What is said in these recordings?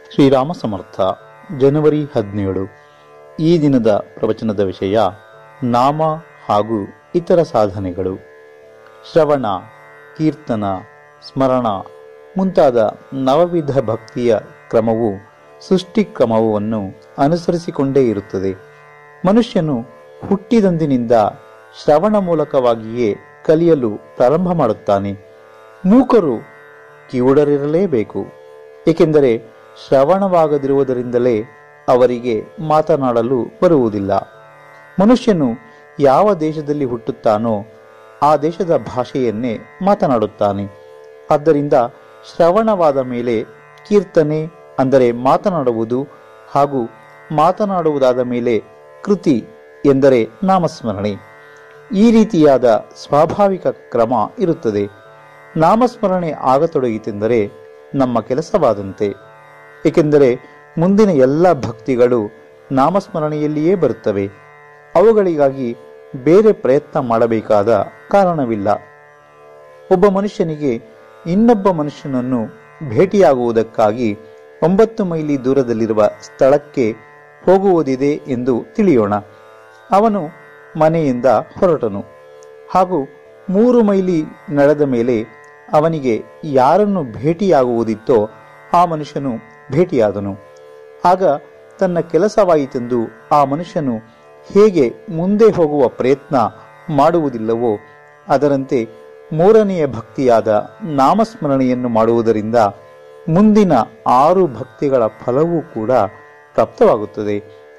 ಶ್ರೀರಾಮ ಸಮರ್ಥ ಜನವರಿ ಹದಿನೇಳು ಈ ದಿನದ ಪ್ರವಚನದ ವಿಷಯ ನಾಮ ಹಾಗೂ ಇತರ ಸಾಧನೆಗಳು ಶ್ರವಣ ಕೀರ್ತನ ಸ್ಮರಣ ಮುಂತಾದ ನವವಿಧ ಭಕ್ತಿಯ ಕ್ರಮವು ಸೃಷ್ಟಿ ಕ್ರಮವನ್ನು ಅನುಸರಿಸಿಕೊಂಡೇ ಇರುತ್ತದೆ ಮನುಷ್ಯನು ಹುಟ್ಟಿದಂದಿನಿಂದ ಶ್ರವಣ ಮೂಲಕವಾಗಿಯೇ ಕಲಿಯಲು ಪ್ರಾರಂಭ ಮಾಡುತ್ತಾನೆ ಮೂಕರು ಕಿವುಡರಿರಲೇಬೇಕು ಏಕೆಂದರೆ ಶ್ರವಣವಾಗದಿರುವುದರಿಂದಲೇ ಅವರಿಗೆ ಮಾತನಾಡಲು ಬರುವುದಿಲ್ಲ ಮನುಷ್ಯನು ಯಾವ ದೇಶದಲ್ಲಿ ಹುಟ್ಟುತ್ತಾನೋ ಆ ದೇಶದ ಭಾಷೆಯನ್ನೇ ಮಾತನಾಡುತ್ತಾನೆ ಆದ್ದರಿಂದ ಶ್ರವಣವಾದ ಮೇಲೆ ಕೀರ್ತನೆ ಅಂದರೆ ಮಾತನಾಡುವುದು ಹಾಗೂ ಮಾತನಾಡುವುದಾದ ಮೇಲೆ ಕೃತಿ ಎಂದರೆ ನಾಮಸ್ಮರಣೆ ಈ ರೀತಿಯಾದ ಸ್ವಾಭಾವಿಕ ಕ್ರಮ ಇರುತ್ತದೆ ನಾಮಸ್ಮರಣೆ ಆಗತೊಡಗಿತೆಂದರೆ ನಮ್ಮ ಕೆಲಸವಾದಂತೆ ಏಕೆಂದರೆ ಮುಂದಿನ ಎಲ್ಲ ಭಕ್ತಿಗಳು ನಾಮಸ್ಮರಣೆಯಲ್ಲಿಯೇ ಬರುತ್ತವೆ ಅವುಗಳಿಗಾಗಿ ಬೇರೆ ಪ್ರಯತ್ನ ಮಾಡಬೇಕಾದ ಕಾರಣವಿಲ್ಲ ಒಬ್ಬ ಮನುಷ್ಯನಿಗೆ ಇನ್ನೊಬ್ಬ ಮನುಷ್ಯನನ್ನು ಭೇಟಿಯಾಗುವುದಕ್ಕಾಗಿ ಒಂಬತ್ತು ಮೈಲಿ ದೂರದಲ್ಲಿರುವ ಸ್ಥಳಕ್ಕೆ ಹೋಗುವುದಿದೆ ಎಂದು ತಿಳಿಯೋಣ ಅವನು ಮನೆಯಿಂದ ಹೊರಟನು ಹಾಗೂ ಮೂರು ಮೈಲಿ ನಡೆದ ಮೇಲೆ ಅವನಿಗೆ ಯಾರನ್ನು ಭೇಟಿಯಾಗುವುದಿತ್ತೋ ಆ ಮನುಷ್ಯನು ಭೇಟಿಯಾದನು ಆಗ ತನ್ನ ಕೆಲಸವಾಯಿತೆಂದು ಆ ಮನುಷ್ಯನು ಹೇಗೆ ಮುಂದೆ ಹೋಗುವ ಪ್ರಯತ್ನ ಮಾಡುವುದಿಲ್ಲವೋ ಅದರಂತೆ ಮೂರನೆಯ ಭಕ್ತಿಯಾದ ನಾಮಸ್ಮರಣೆಯನ್ನು ಮಾಡುವುದರಿಂದ ಮುಂದಿನ ಆರು ಭಕ್ತಿಗಳ ಫಲವೂ ಕೂಡ ಪ್ರಾಪ್ತವಾಗುತ್ತದೆ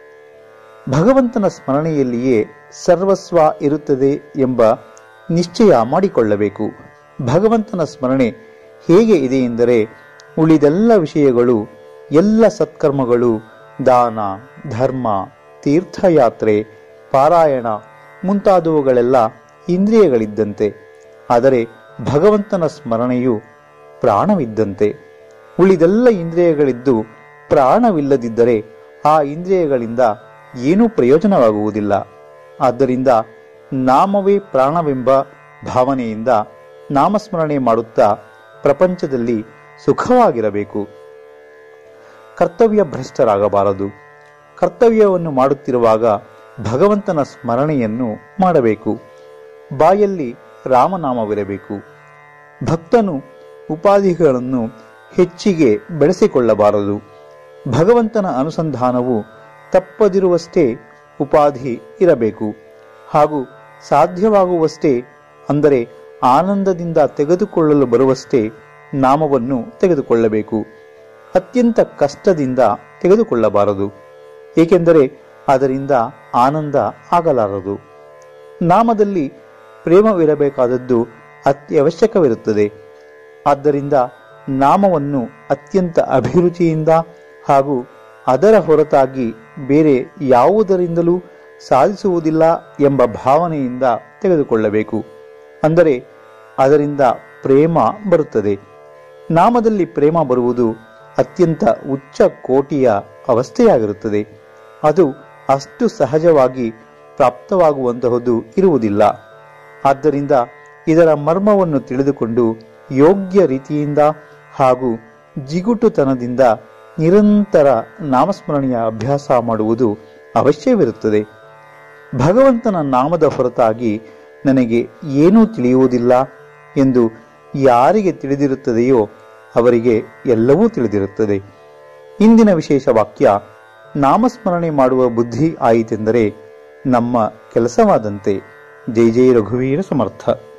ಭಗವಂತನ ಸ್ಮರಣೆಯಲ್ಲಿಯೇ ಸರ್ವಸ್ವ ಇರುತ್ತದೆ ಎಂಬ ನಿಶ್ಚಯ ಮಾಡಿಕೊಳ್ಳಬೇಕು ಭಗವಂತನ ಸ್ಮರಣೆ ಹೇಗೆ ಇದೆ ಎಂದರೆ ಉಳಿದೆಲ್ಲ ವಿಷಯಗಳು ಎಲ್ಲ ಸತ್ಕರ್ಮಗಳು ದಾನ ಧರ್ಮ ತೀರ್ಥಯಾತ್ರೆ ಪಾರಾಯಣ ಮುಂತಾದವುಗಳೆಲ್ಲ ಇಂದ್ರಿಯಗಳಿದ್ದಂತೆ ಆದರೆ ಭಗವಂತನ ಸ್ಮರಣೆಯು ಪ್ರಾಣವಿದ್ದಂತೆ ಉಳಿದೆಲ್ಲ ಇಂದ್ರಿಯಗಳಿದ್ದು ಪ್ರಾಣವಿಲ್ಲದಿದ್ದರೆ ಆ ಇಂದ್ರಿಯಗಳಿಂದ ಏನೂ ಪ್ರಯೋಜನವಾಗುವುದಿಲ್ಲ ಆದ್ದರಿಂದ ನಾಮವೇ ಪ್ರಾಣವೆಂಬ ಭಾವನೆಯಿಂದ ನಾಮಸ್ಮರಣೆ ಮಾಡುತ್ತಾ ಪ್ರಪಂಚದಲ್ಲಿ ಸುಖವಾಗಿರಬೇಕು ಕರ್ತವ್ಯ ಭ್ರಷ್ಟರಾಗಬಾರದು ಕರ್ತವ್ಯವನ್ನು ಮಾಡುತ್ತಿರುವಾಗ ಭಗವಂತನ ಸ್ಮರಣೆಯನ್ನು ಮಾಡಬೇಕು ಬಾಯಲ್ಲಿ ರಾಮನಾಮವಿರಬೇಕು ಭಕ್ತನು ಉಪಾಧಿಗಳನ್ನು ಹೆಚ್ಚಿಗೆ ಬೆಳೆಸಿಕೊಳ್ಳಬಾರದು ಭಗವಂತನ ಅನುಸಂಧಾನವು ತಪ್ಪದಿರುವಷ್ಟೇ ಉಪಾಧಿ ಇರಬೇಕು ಹಾಗೂ ಸಾಧ್ಯವಾಗುವಷ್ಟೇ ಅಂದರೆ ಆನಂದದಿಂದ ತೆಗೆದುಕೊಳ್ಳಲು ಬರುವಷ್ಟೇ ನಾಮವನ್ನು ತೆಗೆದುಕೊಳ್ಳಬೇಕು ಅತ್ಯಂತ ಕಷ್ಟದಿಂದ ತೆಗೆದುಕೊಳ್ಳಬಾರದು ಏಕೆಂದರೆ ಅದರಿಂದ ಆನಂದ ಆಗಲಾರದು ನಾಮದಲ್ಲಿ ಪ್ರೇಮವಿರಬೇಕಾದದ್ದು ಅತ್ಯವಶ್ಯಕವಿರುತ್ತದೆ ಆದ್ದರಿಂದ ನಾಮವನ್ನು ಅತ್ಯಂತ ಅಭಿರುಚಿಯಿಂದ ಹಾಗೂ ಅದರ ಹೊರತಾಗಿ ಬೇರೆ ಯಾವುದರಿಂದಲೂ ಸಾಧಿಸುವುದಿಲ್ಲ ಎಂಬ ಭಾವನೆಯಿಂದ ತೆಗೆದುಕೊಳ್ಳಬೇಕು ಅಂದರೆ ಅದರಿಂದ ಪ್ರೇಮ ಬರುತ್ತದೆ ನಾಮದಲ್ಲಿ ಪ್ರೇಮ ಬರುವುದು ಅತ್ಯಂತ ಉಚ್ಚ ಕೋಟಿಯ ಅವಸ್ಥೆಯಾಗಿರುತ್ತದೆ ಅದು ಅಷ್ಟು ಸಹಜವಾಗಿ ಪ್ರಾಪ್ತವಾಗುವಂತಹದ್ದು ಇರುವುದಿಲ್ಲ ಆದ್ದರಿಂದ ಇದರ ಮರ್ಮವನ್ನು ತಿಳಿದುಕೊಂಡು ಯೋಗ್ಯ ರೀತಿಯಿಂದ ಹಾಗೂ ಜಿಗುಟುತನದಿಂದ ನಿರಂತರ ನಾಮಸ್ಮರಣೆಯ ಅಭ್ಯಾಸ ಮಾಡುವುದು ಅವಶ್ಯವಿರುತ್ತದೆ ಭಗವಂತನ ನಾಮದ ಹೊರತಾಗಿ ನನಗೆ ಏನೂ ತಿಳಿಯುವುದಿಲ್ಲ ಎಂದು ಯಾರಿಗೆ ತಿಳಿದಿರುತ್ತದೆಯೋ ಅವರಿಗೆ ಎಲ್ಲವೂ ತಿಳಿದಿರುತ್ತದೆ ಇಂದಿನ ವಿಶೇಷ ವಾಕ್ಯ ನಾಮಸ್ಮರಣೆ ಮಾಡುವ ಬುದ್ಧಿ ಆಯಿತೆಂದರೆ ನಮ್ಮ ಕೆಲಸವಾದಂತೆ ಜೈ ಜೈ ರಘುವೀರ ಸಮರ್ಥ